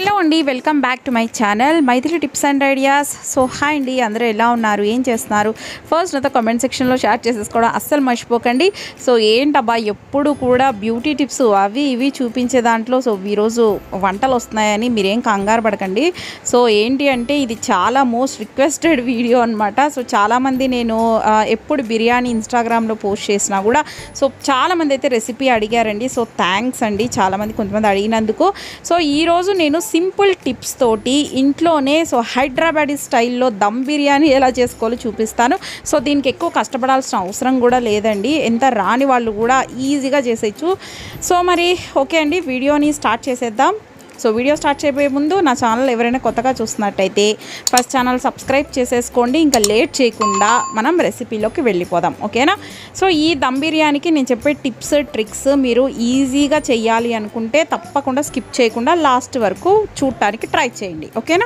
hello అండి welcome back to my channel Maithili tips and ideas so hi అండి అందరూ ఎలా ఉన్నారు ఏం చేస్తున్నారు ఫస్ట్ నాతో కామెంట్ సెక్షన్లో షేర్ చేసేసుకోవడం అస్సలు మర్చిపోకండి సో ఏంటబ్బా ఎప్పుడు కూడా బ్యూటీ టిప్స్ అవి ఇవి చూపించే దాంట్లో సో ఈరోజు వంటలు వస్తున్నాయని మీరేం కంగారు పడకండి సో ఏంటి అంటే ఇది చాలా మోస్ట్ రిక్వెస్టెడ్ వీడియో అనమాట సో చాలామంది నేను ఆ, ఎప్పుడు బిర్యానీ ఇన్స్టాగ్రామ్లో పోస్ట్ చేసినా కూడా సో చాలామంది అయితే రెసిపీ అడిగారండి సో థ్యాంక్స్ అండి చాలామంది కొంతమంది అడిగినందుకు సో ఈరోజు నేను సింపుల్ టిప్స్ తోటి ఇంట్లోనే సో హైదరాబాదీ స్టైల్లో దమ్ బిర్యానీ ఎలా చేసుకోవాలో చూపిస్తాను సో దీనికి ఎక్కువ కష్టపడాల్సిన అవసరం కూడా లేదండి ఎంత రాని వాళ్ళు కూడా ఈజీగా చేసేయచ్చు సో మరి ఓకే అండి వీడియోని స్టార్ట్ చేసేద్దాం సో వీడియో స్టార్ట్ చేయబోయే ముందు నా ఛానల్ ఎవరైనా కొత్తగా చూస్తున్నట్టయితే ఫస్ట్ ఛానల్ సబ్స్క్రైబ్ చేసేసుకోండి ఇంకా లేట్ చేయకుండా మనం రెసిపీలోకి వెళ్ళిపోదాం ఓకేనా సో ఈ దమ్ బిర్యానీకి నేను చెప్పే టిప్స్ ట్రిక్స్ మీరు ఈజీగా చెయ్యాలి అనుకుంటే తప్పకుండా స్కిప్ చేయకుండా లాస్ట్ వరకు చూడటానికి ట్రై చేయండి ఓకేనా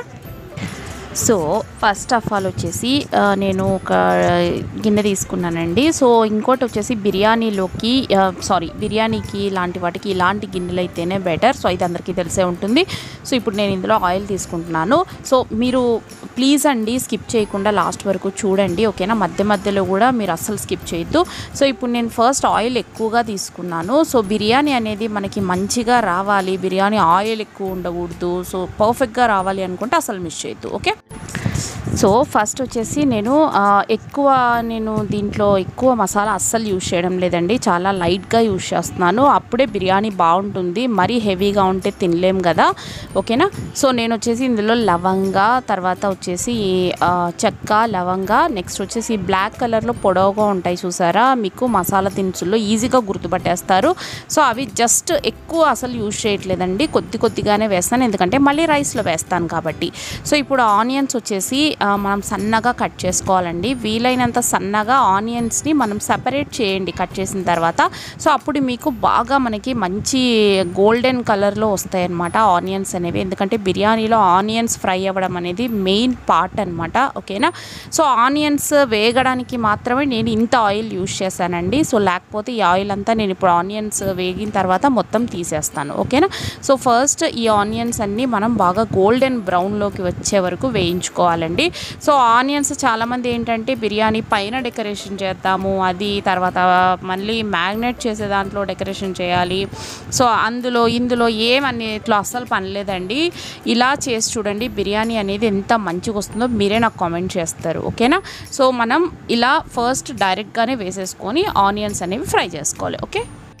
సో ఫస్ట్ ఆఫ్ ఆల్ వచ్చేసి ఆ, నేను ఒక గిన్నె తీసుకున్నానండి సో ఇంకోటి వచ్చేసి బిర్యానీలోకి సారీ బిర్యానీకి ఇలాంటి వాటికి ఇలాంటి గిన్నెలు అయితేనే బెటర్ సో ఇది అందరికీ తెలిసే ఉంటుంది సో ఇప్పుడు నేను ఇందులో ఆయిల్ తీసుకుంటున్నాను సో మీరు ప్లీజ్ అండి స్కిప్ చేయకుండా లాస్ట్ వరకు చూడండి ఓకేనా మధ్య మధ్యలో కూడా మీరు అస్సలు స్కిప్ చేయొద్దు సో ఇప్పుడు నేను ఫస్ట్ ఆయిల్ ఎక్కువగా తీసుకున్నాను సో బిర్యానీ అనేది మనకి మంచిగా రావాలి బిర్యానీ ఆయిల్ ఎక్కువ ఉండకూడదు సో పర్ఫెక్ట్గా రావాలి అనుకుంటే అసలు మిస్ చేయొద్దు ఓకే సో ఫస్ట్ వచ్చేసి నేను ఆ, ఎక్కువ నేను దీంట్లో ఎక్కువ మసాలా అస్సలు యూజ్ చేయడం లేదండి చాలా లైట్గా యూజ్ చేస్తున్నాను అప్పుడే బిర్యానీ బాగుంటుంది మరీ హెవీగా ఉంటే తినలేం కదా ఓకేనా సో నేను వచ్చేసి ఇందులో లవంగా తర్వాత వచ్చేసి ఆ, చెక్క లవంగా నెక్స్ట్ వచ్చేసి బ్లాక్ కలర్లో పొడవుగా ఉంటాయి చూసారా మీకు మసాలా దినుసుల్లో ఈజీగా గుర్తుపట్టేస్తారు సో అవి జస్ట్ ఎక్కువ అసలు యూజ్ చేయట్లేదండి కొద్ది కొద్దిగానే వేస్తాను ఎందుకంటే మళ్ళీ రైస్లో వేస్తాను కాబట్టి సో ఇప్పుడు ఆనియన్స్ వచ్చేసి ఆ, మనం సన్నగా కట్ చేసుకోవాలండి వీలైనంత సన్నగా ఆనియన్స్ని మనం సెపరేట్ చేయండి కట్ చేసిన తర్వాత సో అప్పుడు మీకు బాగా మనకి మంచి గోల్డెన్ కలర్లో వస్తాయి అన్నమాట ఆనియన్స్ అనేవి ఎందుకంటే బిర్యానీలో ఆనియన్స్ ఫ్రై అవ్వడం అనేది మెయిన్ పార్ట్ అనమాట ఓకేనా సో ఆనియన్స్ వేగడానికి మాత్రమే నేను ఇంత ఆయిల్ యూజ్ చేశానండి సో లేకపోతే ఈ ఆయిల్ అంతా నేను ఇప్పుడు ఆనియన్స్ వేగిన తర్వాత మొత్తం తీసేస్తాను ఓకేనా సో ఫస్ట్ ఈ ఆనియన్స్ అన్నీ మనం బాగా గోల్డెన్ బ్రౌన్లోకి వచ్చే వరకు వేయించుకోవాలండి సో ఆనియన్స్ చాలామంది ఏంటంటే బిర్యానీ పైన డెకరేషన్ చేద్దాము అది తర్వాత మళ్ళీ మ్యాగ్నెట్ చేసే దాంట్లో డెకరేషన్ చేయాలి సో అందులో ఇందులో ఏమన్నిట్లో అస్సలు పని లేదండి ఇలా చేసి చూడండి బిర్యానీ అనేది ఎంత మంచిగా వస్తుందో మీరే నాకు కామెంట్ చేస్తారు ఓకేనా సో మనం ఇలా ఫస్ట్ డైరెక్ట్గానే వేసేసుకొని ఆనియన్స్ అనేవి ఫ్రై చేసుకోవాలి ఓకే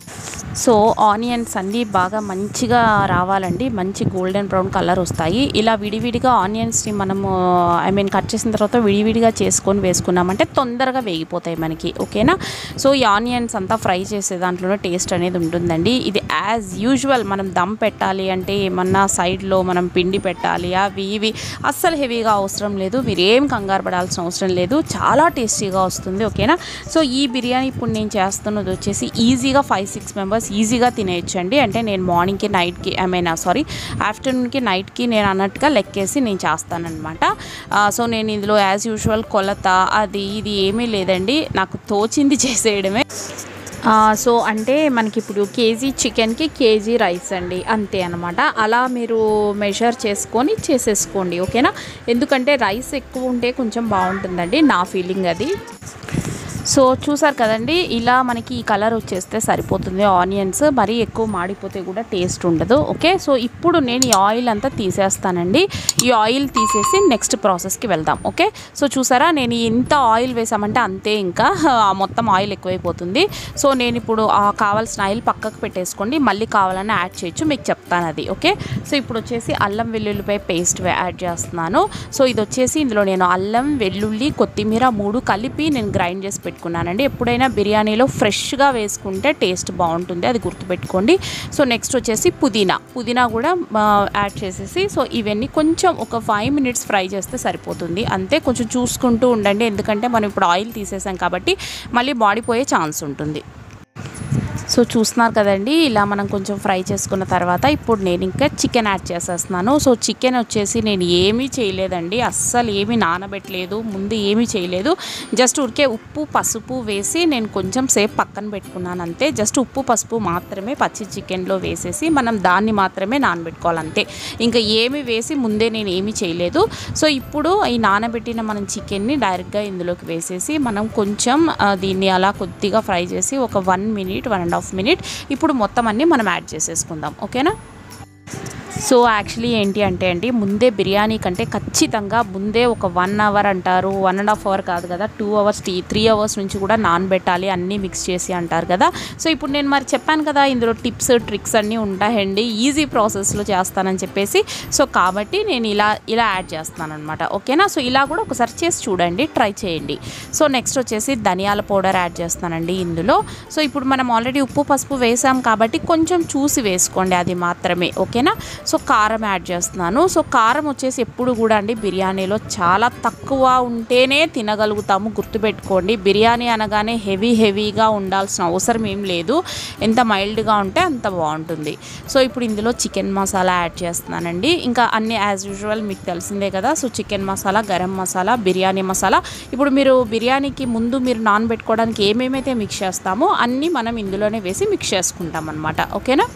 సో ఆనియన్స్ అన్నీ బాగా మంచిగా రావాలండి మంచి గోల్డెన్ బ్రౌన్ కలర్ వస్తాయి ఇలా విడివిడిగా ఆనియన్స్ని మనము ఐ మీన్ కట్ చేసిన తర్వాత విడివిడిగా చేసుకొని వేసుకున్నామంటే తొందరగా వేగిపోతాయి మనకి ఓకేనా సో ఈ ఆనియన్స్ అంతా ఫ్రై చేసే దాంట్లోనే టేస్ట్ అనేది ఉంటుందండి ఇది యాజ్ యూజువల్ మనం దమ్ పెట్టాలి అంటే ఏమన్నా సైడ్లో మనం పిండి పెట్టాలి అవి ఇవి అస్సలు హెవీగా అవసరం లేదు మీరు ఏం కంగారు పడాల్సిన అవసరం లేదు చాలా టేస్టీగా వస్తుంది ఓకేనా సో ఈ బిర్యానీ ఇప్పుడు నేను చేస్తున్నది వచ్చేసి ఈజీగా ఫైవ్ సిక్స్ మెంబర్స్ ఈజీగా తినేయచ్చండి అంటే నేను మార్నింగ్కి నైట్కి ఐ మీన్ సారీ ఆఫ్టర్నూన్కి నైట్కి నేను అన్నట్టుగా లెక్కేసి నేను చేస్తానన్నమాట ఆ, సో నేను ఇందులో యాజ్ యూజువల్ కొలత అది ఇది ఏమీ లేదండి నాకు తోచింది చేసేయడమే ఆ, సో అంటే మనకి ఇప్పుడు కేజీ చికెన్కి కేజీ రైస్ అండి అంతే అనమాట అలా మీరు మెజర్ చేసుకొని చేసేసుకోండి ఓకేనా ఎందుకంటే రైస్ ఎక్కువ ఉంటే కొంచెం బాగుంటుందండి నా ఫీలింగ్ అది సో చూసారు కదండి ఇలా మనకి ఈ కలర్ వచ్చేస్తే సరిపోతుంది ఆనియన్స్ మరీ ఎక్కువ మాడిపోతే కూడా టేస్ట్ ఉండదు ఓకే సో ఇప్పుడు నేను ఈ ఆయిల్ అంతా తీసేస్తానండి ఈ ఆయిల్ తీసేసి నెక్స్ట్ ప్రాసెస్కి వెళ్దాం ఓకే సో చూసారా నేను ఎంత ఆయిల్ వేసామంటే అంతే ఇంకా ఆ మొత్తం ఆయిల్ ఎక్కువైపోతుంది సో నేను ఇప్పుడు ఆ కావాల్సిన ఆయిల్ పక్కకు పెట్టేసుకోండి మళ్ళీ కావాలని యాడ్ చేయొచ్చు మీకు చెప్తాను అది ఓకే సో ఇప్పుడు వచ్చేసి అల్లం వెల్లుల్లిపాయ పేస్ట్ యాడ్ చేస్తున్నాను సో ఇది వచ్చేసి ఇందులో నేను అల్లం వెల్లుల్లి కొత్తిమీర మూడు కలిపి నేను గ్రైండ్ చేసి పెట్టుకున్నానండి ఎప్పుడైనా బిర్యానీలో ఫ్రెష్గా వేసుకుంటే టేస్ట్ బాగుంటుంది అది గుర్తుపెట్టుకోండి సో నెక్స్ట్ వచ్చేసి పుదీనా పుదీనా కూడా ఆ, యాడ్ చేసేసి సో ఇవన్నీ కొంచెం ఒక ఫైవ్ మినిట్స్ ఫ్రై చేస్తే సరిపోతుంది అంతే కొంచెం చూసుకుంటూ ఉండండి ఎందుకంటే మనం ఇప్పుడు ఆయిల్ తీసేసాం కాబట్టి మళ్ళీ బాడీ పోయే ఛాన్స్ ఉంటుంది సో చూస్తున్నారు కదండి ఇలా మనం కొంచెం ఫ్రై చేసుకున్న తర్వాత ఇప్పుడు నేను ఇంకా చికెన్ యాడ్ చేసేస్తున్నాను సో చికెన్ వచ్చేసి నేను ఏమీ చేయలేదండి అస్సలు ఏమీ నానబెట్టలేదు ముందు ఏమీ చేయలేదు జస్ట్ ఊరికే ఉప్పు పసుపు వేసి నేను కొంచెం సేపు పక్కన పెట్టుకున్నాను అంతే జస్ట్ ఉప్పు పసుపు మాత్రమే పచ్చి చికెన్లో వేసేసి మనం దాన్ని మాత్రమే నానబెట్టుకోవాలి అంతే ఇంకా ఏమి వేసి ముందే నేను ఏమీ చేయలేదు సో ఇప్పుడు ఈ నానబెట్టిన మనం చికెన్ని డైరెక్ట్గా ఇందులోకి వేసేసి మనం కొంచెం ఆ, దీన్ని అలా కొద్దిగా ఫ్రై చేసి ఒక one minute one and half minute ఇప్పుడు మొత్తం అన్నీ మనం యాడ్ చేసేసుకుందాం ఓకేనా సో యాక్చువల్లీ ఏంటి అంటే అండి ముందే బిర్యానీ కంటే ఖచ్చితంగా ముందే ఒక వన్ అవర్ అంటారు వన్ అండ్ హాఫ్ అవర్ కాదు కదా two hours to three hours నుంచి కూడా నానబెట్టాలి అన్నీ మిక్స్ చేసి అంటారు కదా సో ఇప్పుడు నేను మరి చెప్పాను కదా ఇందులో టిప్స్ ట్రిక్స్ అన్నీ ఉంటాయండి ఈజీ ప్రాసెస్లో చేస్తానని చెప్పేసి సో కాబట్టి నేను ఇలా ఇలా యాడ్ చేస్తాను అనమాట ఓకేనా సో ఇలా కూడా ఒకసారి చేసి చూడండి ట్రై చేయండి సో నెక్స్ట్ వచ్చేసి ధనియాల పౌడర్ యాడ్ చేస్తానండి ఇందులో సో ఇప్పుడు మనం ఆల్రెడీ ఉప్పు పసుపు వేసాం కాబట్టి కొంచెం చూసి వేసుకోండి అది మాత్రమే ఓకేనా సో కారం యాడ్ చేస్తున్నాను సో కారం వచ్చేసి ఎప్పుడు కూడా అండి బిర్యానీలో చాలా తక్కువ ఉంటేనే తినగలుగుతాము గుర్తుపెట్టుకోండి బిర్యానీ అనగానే హెవీ హెవీగా ఉండాల్సిన అవసరం ఏం లేదు ఎంత మైల్డ్గా ఉంటే అంత బాగుంటుంది సో ఇప్పుడు ఇందులో చికెన్ మసాలా యాడ్ చేస్తున్నానండి ఇంకా అన్ని యాజ్ యూజువల్ మీకు తెలిసిందే కదా సో చికెన్ మసాలా గరం మసాలా బిర్యానీ మసాలా ఇప్పుడు మీరు బిర్యానీకి ముందు మీరు నానబెట్టుకోవడానికి ఏమేమైతే మిక్స్ చేస్తామో అన్నీ మనం ఇందులోనే వేసి మిక్స్ చేసుకుంటాం అనమాట ఓకేనా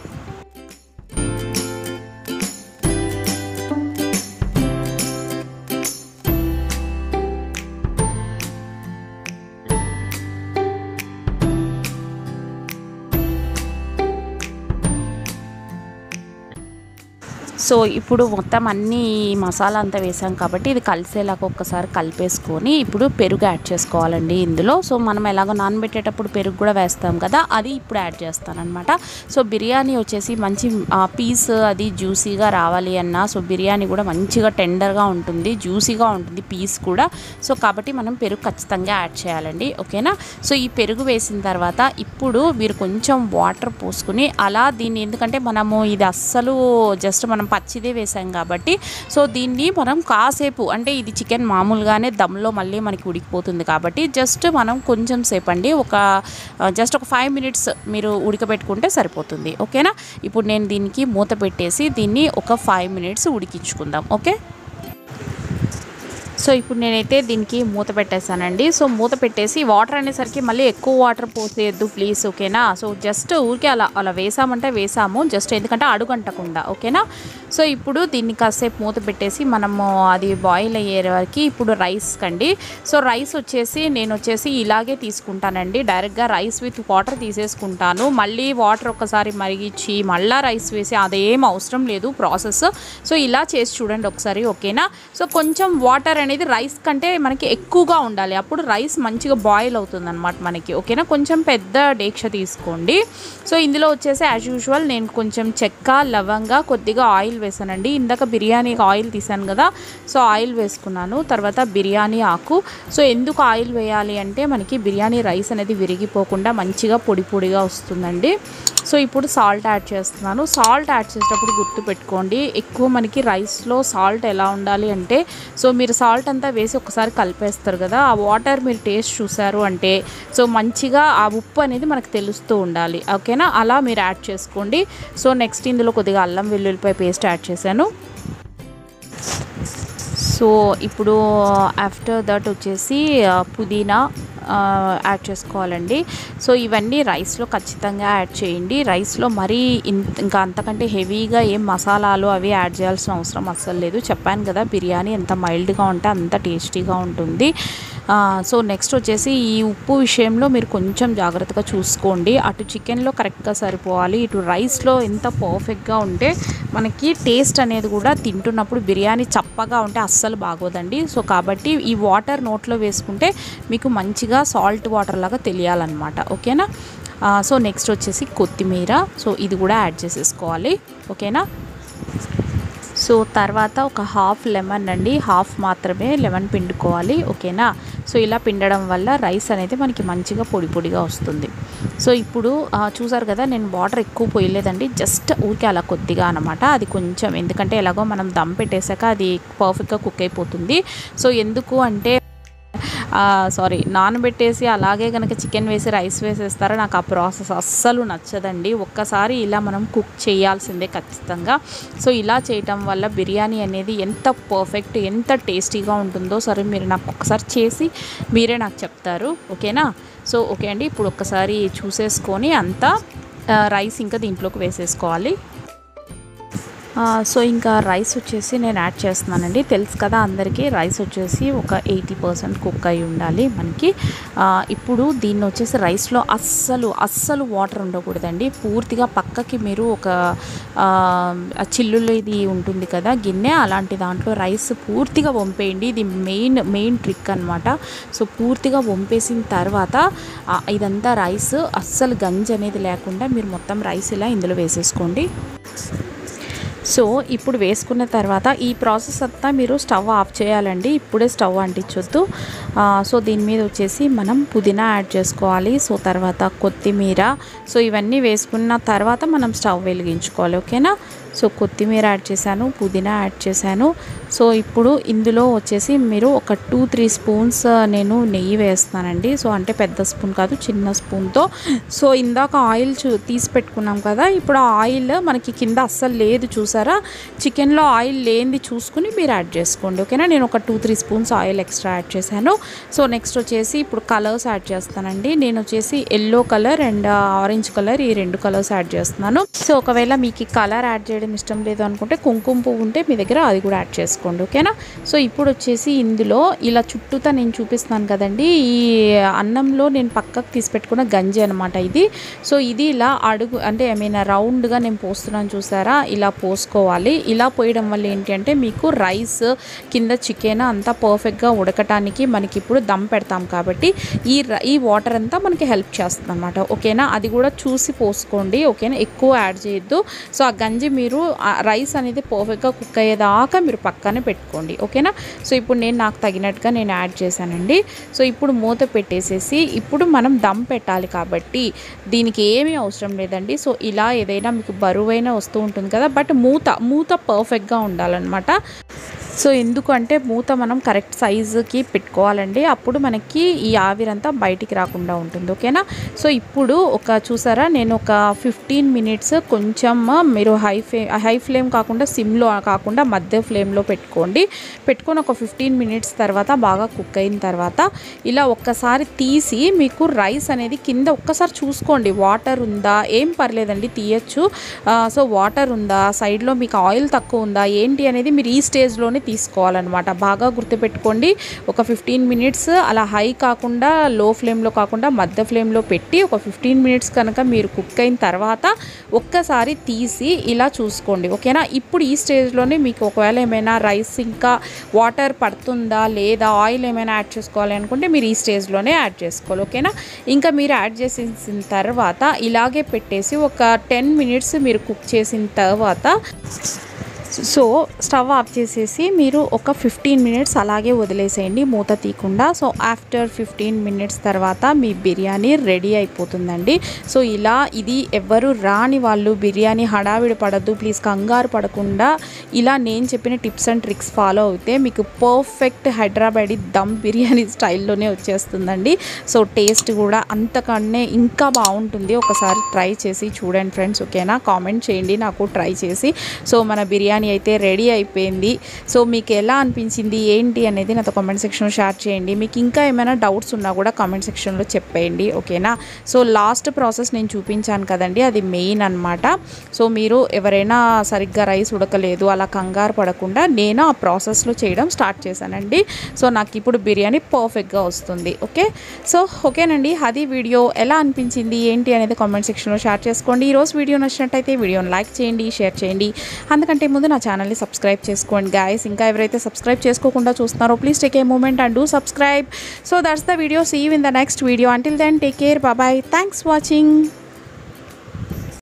సో ఇప్పుడు మొత్తం అన్ని మసాలా అంతా వేసాం కాబట్టి ఇది కలిసేలాగా ఒక్కసారి కలిపేసుకొని ఇప్పుడు పెరుగు యాడ్ చేసుకోవాలండి ఇందులో సో మనం ఎలాగో నానబెట్టేటప్పుడు పెరుగు కూడా వేస్తాం కదా అది ఇప్పుడు యాడ్ చేస్తానమాట సో బిర్యానీ వచ్చేసి మంచి పీస్ అది జ్యూసీగా రావాలి అన్న సో బిర్యానీ కూడా మంచిగా టెండర్గా ఉంటుంది జ్యూసీగా ఉంటుంది పీస్ కూడా సో కాబట్టి మనం పెరుగు ఖచ్చితంగా యాడ్ చేయాలండి ఓకేనా సో ఈ పెరుగు వేసిన తర్వాత ఇప్పుడు మీరు కొంచెం వాటర్ పోసుకుని అలా దీన్ని ఎందుకంటే మనము ఇది అస్సలు జస్ట్ మనం పచ్చిదే వేసాం కాబట్టి సో దీన్ని మనం కాసేపు అంటే ఇది చికెన్ మామూలుగానే దమ్లో మళ్ళీ మనకి ఉడికిపోతుంది కాబట్టి జస్ట్ మనం కొంచెం సేపు అండి ఒక జస్ట్ ఒక ఫైవ్ మినిట్స్ మీరు ఉడకబెట్టుకుంటే సరిపోతుంది ఓకేనా ఇప్పుడు నేను దీనికి మూత పెట్టేసి దీన్ని ఒక ఫైవ్ మినిట్స్ ఉడికించుకుందాం ఓకే సో ఇప్పుడు నేనైతే దీనికి మూత పెట్టేశానండి సో మూత పెట్టేసి వాటర్ అనేసరికి మళ్ళీ ఎక్కువ వాటర్ పోసేయద్దు ప్లీజ్ ఓకేనా సో జస్ట్ ఊరికే అలా అలా వేసామంటే వేసాము జస్ట్ ఎందుకంటే అడుగంటకుండా ఓకేనా సో ఇప్పుడు దీన్ని కాసేపు మూత పెట్టేసి మనము అది బాయిల్ అయ్యే వరకు ఇప్పుడు రైస్ కండి సో రైస్ వచ్చేసి నేను వచ్చేసి ఇలాగే తీసుకుంటానండి డైరెక్ట్గా రైస్ విత్ వాటర్ తీసేసుకుంటాను మళ్ళీ వాటర్ ఒకసారి మరిగించి మళ్ళీ రైస్ వేసి అదేం అవసరం లేదు ప్రాసెస్ సో ఇలా చేసి చూడండి ఒకసారి ఓకేనా సో కొంచెం వాటర్ అనేది రైస్ కంటే మనకి ఎక్కువగా ఉండాలి అప్పుడు రైస్ మంచిగా బాయిల్ అవుతుంది అనమాట మనకి ఓకేనా కొంచెం పెద్ద డేక్ష తీసుకోండి సో ఇందులో వచ్చేసి యాజ్ యూజువల్ నేను కొంచెం చెక్క లవంగా కొద్దిగా ఆయిల్ వేసానండి ఇందాక బిర్యానీకి ఆయిల్ తీసాను కదా సో ఆయిల్ వేసుకున్నాను తర్వాత బిర్యానీ ఆకు సో ఎందుకు ఆయిల్ వేయాలి అంటే మనకి బిర్యానీ రైస్ అనేది విరిగిపోకుండా మంచిగా పొడి పొడిగా వస్తుందండి సో ఇప్పుడు సాల్ట్ యాడ్ చేస్తున్నాను సాల్ట్ యాడ్ చేసేటప్పుడు గుర్తుపెట్టుకోండి ఎక్కువ మనకి రైస్లో సాల్ట్ ఎలా ఉండాలి అంటే సో మీరు సాల్ట్ అంతా వేసి ఒకసారి కలిపేస్తారు కదా ఆ వాటర్ మీరు టేస్ట్ చూసారు అంటే సో మంచిగా ఆ ఉప్పు అనేది మనకు తెలుస్తూ ఉండాలి ఓకేనా అలా మీరు యాడ్ చేసుకోండి సో నెక్స్ట్ ఇందులో కొద్దిగా అల్లం వెల్లుల్లిపాయ పేస్ట్ యాడ్ చేశాను సో ఇప్పుడు ఆఫ్టర్ దట్ వచ్చేసి ఆ, పుదీనా ఆ, యాడ్ చేసుకోవాలండి సో ఇవన్నీ రైస్లో ఖచ్చితంగా యాడ్ చేయండి రైస్లో మరీ ఇన్- ఇంకా అంతకంటే హెవీగా ఏం మసాలాలు అవి యాడ్ చేయాల్సిన అవసరం అస్సలు లేదు చెప్పాను కదా బిర్యానీ ఎంత మైల్డ్గా ఉంటే అంత టేస్టీగా ఉంటుంది ఆ, సో నెక్స్ట్ వచ్చేసి ఈ ఉప్పు విషయంలో మీరు కొంచెం జాగ్రత్తగా చూసుకోండి అటు చికెన్లో కరెక్ట్గా సరిపోవాలి ఇటు రైస్లో ఎంత పర్ఫెక్ట్గా ఉంటే మనకి టేస్ట్ అనేది కూడా తింటున్నప్పుడు బిర్యానీ చప్పగా ఉంటే అస్సలు బాగోదండి సో కాబట్టి ఈ వాటర్ నోట్లో వేసుకుంటే మీకు మంచిగా సాల్ట్ వాటర్ లాగా తెలియాలన్నమాట ఓకేనా ఆ, సో నెక్స్ట్ వచ్చేసి కొత్తిమీర సో ఇది కూడా యాడ్ చేసేసుకోవాలి ఓకేనా సో తర్వాత ఒక హాఫ్ లెమన్ అండి హాఫ్ మాత్రమే లెమన్ పిండుకోవాలి ఓకేనా సో ఇలా పిండడం వల్ల రైస్ అనేది మనకి మంచిగా పొడి పొడిగా వస్తుంది సో ఇప్పుడు ఆ, చూసారు కదా నేను వాటర్ ఎక్కువ పోయలేదండి జస్ట్ ఊరికే అలా కొద్దిగా అనమాట అది కొంచెం ఎందుకంటే ఎలాగో మనం దమ్ పెట్టేశాక అది పర్ఫెక్ట్గా కుక్ అయిపోతుంది సో ఎందుకు అంటే సారీ నానబెట్టేసి అలాగే కనుక చికెన్ వేసి రైస్ వేసేస్తారో నాకు ఆ ప్రాసెస్ అస్సలు నచ్చదండి ఒక్కసారి ఇలా మనం కుక్ చేయాల్సిందే ఖచ్చితంగా సో ఇలా చేయటం వల్ల బిర్యానీ అనేది ఎంత పర్ఫెక్ట్ ఎంత టేస్టీగా ఉంటుందో సరే మీరు నాకు ఒకసారి చేసి మీరే నాకు చెప్తారు ఓకేనా సో ఓకే అండి ఇప్పుడు ఒక్కసారి చూసేసుకొని అంతా ఆ, రైస్ ఇంకా దీంట్లోకి వేసేసుకోవాలి ఆ, సో ఇంకా రైస్ వచ్చేసి నేను యాడ్ చేస్తున్నానండి తెలుసు కదా అందరికీ రైస్ వచ్చేసి ఒక ఎయిటీ పర్సెంట్ కుక్ అయి ఉండాలి మనకి ఆ, ఇప్పుడు దీన్ని వచ్చేసి రైస్లో అస్సలు అస్సలు వాటర్ ఉండకూడదండి పూర్తిగా పక్కకి మీరు ఒక ఆ, ఆ చిల్లులు ఇది ఉంటుంది కదా గిన్నె అలాంటి దాంట్లో రైస్ పూర్తిగా వంపేయండి ఇది మెయిన్ మెయిన్ ట్రిక్ అనమాట సో పూర్తిగా వంపేసిన తర్వాత ఆ, ఇదంతా రైస్ అస్సలు గంజి అనేది లేకుండా మీరు మొత్తం రైస్ ఇలా ఇందులో వేసేసుకోండి సో ఇప్పుడు వేసుకున్న తర్వాత ఈ ప్రాసెస్ అంతా మీరు స్టవ్ ఆఫ్ చేయాలండి ఇప్పుడే స్టవ్ అంటించొద్దు ఆ, సో దీని మీద వచ్చేసి మనం పుదీనా యాడ్ చేసుకోవాలి సో తర్వాత కొత్తిమీర సో ఇవన్నీ వేసుకున్న తర్వాత మనం స్టవ్ వెలిగించుకోవాలి ఓకేనా సో కొత్తిమీర యాడ్ చేశాను పుదీనా యాడ్ చేశాను సో ఇప్పుడు ఇందులో వచ్చేసి మీరు ఒక టూ త్రీ స్పూన్స్ నేను నెయ్యి వేస్తున్నానండి సో అంటే పెద్ద స్పూన్ కాదు చిన్న స్పూన్తో సో ఇందాక ఆయిల్ చూ తీసి పెట్టుకున్నాం కదా ఇప్పుడు ఆ ఆయిల్ మనకి కింద అస్సలు లేదు చూసారా చికెన్లో ఆయిల్ లేనిది చూసుకుని మీరు యాడ్ చేసుకోండి ఓకేనా నేను ఒక two three spoons oil extra add చేశాను సో నెక్స్ట్ వచ్చేసి ఇప్పుడు కలర్స్ యాడ్ చేస్తానండి నేను వచ్చేసి yellow colour and orange colour ఈ రెండు కలర్స్ యాడ్ చేస్తున్నాను సో ఒకవేళ మీకు ఈ కలర్ యాడ్ చేయడం ఇష్టం లేదు అనుకుంటే కుంకుమ పువ్వు ఉంటే మీ దగ్గర అది కూడా యాడ్ చేసుకోండి ఓకేనా సో ఇప్పుడు వచ్చేసి ఇందులో ఇలా చుట్టూతా నేను చూపిస్తున్నాను కదండి ఈ అన్నంలో నేను పక్కకు తీసి పెట్టుకున్న గంజి అనమాట ఇది సో ఇది ఇలా అడుగు అంటే ఐ మీన్ రౌండ్గా నేను పోస్తున్నాను చూసారా ఇలా పోసుకోవాలి ఇలా పోయడం వల్ల ఏంటి అంటే మీకు రైస్ కింద చికెన్ అంతా పర్ఫెక్ట్గా ఉడకటానికి మనకి ఇప్పుడు దమ్ పెడతాం కాబట్టి ఈ ర- ఈ వాటర్ అంతా మనకి హెల్ప్ చేస్తుంది అనమాట ఓకేనా అది కూడా చూసి పోసుకోండి ఓకేనా ఎక్కువ యాడ్ చేయొద్దు సో ఆ గంజి మీరు ఆ రైస్ అనేది పర్ఫెక్ట్గా కుక్ అయ్యేదాకా మీరు పక్కనే పెట్టుకోండి ఓకేనా సో ఇప్పుడు నేను నాకు తగినట్టుగా నేను యాడ్ చేశానండి సో ఇప్పుడు మూత పెట్టేసేసి ఇప్పుడు మనం దమ్ పెట్టాలి కాబట్టి దీనికి ఏమీ అవసరం లేదండి సో ఇలా ఏదైనా మీకు బరువైన వస్తూ ఉంటుంది కదా బట్ మూత మూత పర్ఫెక్ట్గా ఉండాలన్నమాట సో ఎందుకంటే మూత మనం కరెక్ట్ సైజుకి పెట్టుకోవాలండి అప్పుడు మనకి ఈ ఆవిరంతా బయటికి రాకుండా ఉంటుంది ఓకేనా సో ఇప్పుడు ఒక చూసారా నేను ఒక ఫిఫ్టీన్ మినిట్స్ కొంచెం మీరు హై ఫ్లే హై ఫ్లేమ్ కాకుండా సిమ్లో కాకుండా మధ్య ఫ్లేమ్లో పెట్టుకోండి పెట్టుకొని ఒక ఫిఫ్టీన్ మినిట్స్ తర్వాత బాగా కుక్ అయిన తర్వాత ఇలా ఒక్కసారి తీసి మీకు రైస్ అనేది కింద ఒక్కసారి చూసుకోండి వాటర్ ఉందా ఏం పర్లేదండి తీయచ్చు ఆ, సో వాటర్ ఉందా సైడ్లో మీకు ఆయిల్ తక్కువ ఉందా ఏంటి అనేది మీరు ఈ స్టేజ్లోనే తీసుకోవాలన్నమాట బాగా గుర్తుపెట్టుకోండి ఒక ఫిఫ్టీన్ మినిట్స్ అలా హై కాకుండా లో ఫ్లేమ్లో కాకుండా మధ్య ఫ్లేమ్లో పెట్టి ఒక ఫిఫ్టీన్ మినిట్స్ కనుక మీరు కుక్ అయిన తర్వాత ఒక్కసారి తీసి ఇలా చూసుకోండి ఓకేనా ఇప్పుడు ఈ స్టేజ్లోనే మీకు ఒకవేళ ఏమైనా రైస్ ఇంకా వాటర్ పడుతుందా లేదా ఆయిల్ ఏమైనా యాడ్ చేసుకోవాలి అనుకుంటే మీరు ఈ స్టేజ్లోనే యాడ్ చేసుకోవాలి ఓకేనా ఇంకా మీరు యాడ్ చేసేసిన తర్వాత ఇలాగే పెట్టేసి ఒక టెన్ మినిట్స్ మీరు కుక్ చేసిన తర్వాత సో స్టవ్ ఆఫ్ చేసేసి మీరు ఒక ఫిఫ్టీన్ మినిట్స్ అలాగే వదిలేసేయండి మూత తీయకుండా సో ఆఫ్టర్ ఫిఫ్టీన్ మినిట్స్ తర్వాత మీ బిర్యానీ రెడీ అయిపోతుందండి సో ఇలా ఇది ఎవరు రాని వాళ్ళు బిర్యానీ హడావిడి పడద్దు ప్లీజ్ కంగారు పడకుండా ఇలా నేను చెప్పిన టిప్స్ అండ్ ట్రిక్స్ ఫాలో అయితే మీకు పర్ఫెక్ట్ హైదరాబాదీ దమ్ బిర్యానీ స్టైల్లోనే వచ్చేస్తుందండి సో టేస్ట్ కూడా అంతకన్నా ఇంకా బాగుంటుంది ఒకసారి ట్రై చేసి చూడండి ఫ్రెండ్స్ ఓకేనా కామెంట్ చేయండి నాకు ట్రై చేసి సో మన బిర్యానీ అయితే రెడీ అయిపోయింది సో మీకు ఎలా అనిపించింది ఏంటి అనేది నాతో కామెంట్ సెక్షన్లో షేర్ చేయండి మీకు ఇంకా ఏమైనా డౌట్స్ ఉన్నా కూడా కామెంట్ సెక్షన్లో చెప్పేయండి ఓకేనా సో లాస్ట్ ప్రాసెస్ నేను చూపించాను కదండి అది మెయిన్ అన్నమాట సో మీరు ఎవరైనా సరిగ్గా రైస్ ఉడకలేదు అలా కంగారు పడకుండా నేను ఆ ప్రాసెస్లో చేయడం స్టార్ట్ చేశానండి సో నాకు ఇప్పుడు బిర్యానీ పర్ఫెక్ట్గా వస్తుంది ఓకే సో ఓకేనండి అది వీడియో ఎలా అనిపించింది ఏంటి అనేది కామెంట్ సెక్షన్లో షేర్ చేసుకోండి ఈరోజు వీడియో నచ్చినట్టయితే వీడియోని లైక్ చేయండి షేర్ చేయండి అందుకంటే ముందు నా ఛానల్ని సబ్స్క్రైబ్ చేసుకోండి గాయస్ ఇంకా ఎవరైతే సబ్స్క్రైబ్ చేసుకోకుండా చూస్తున్నారో please take a moment and do subscribe so that's the video see in the next video until then take care bye thanks watching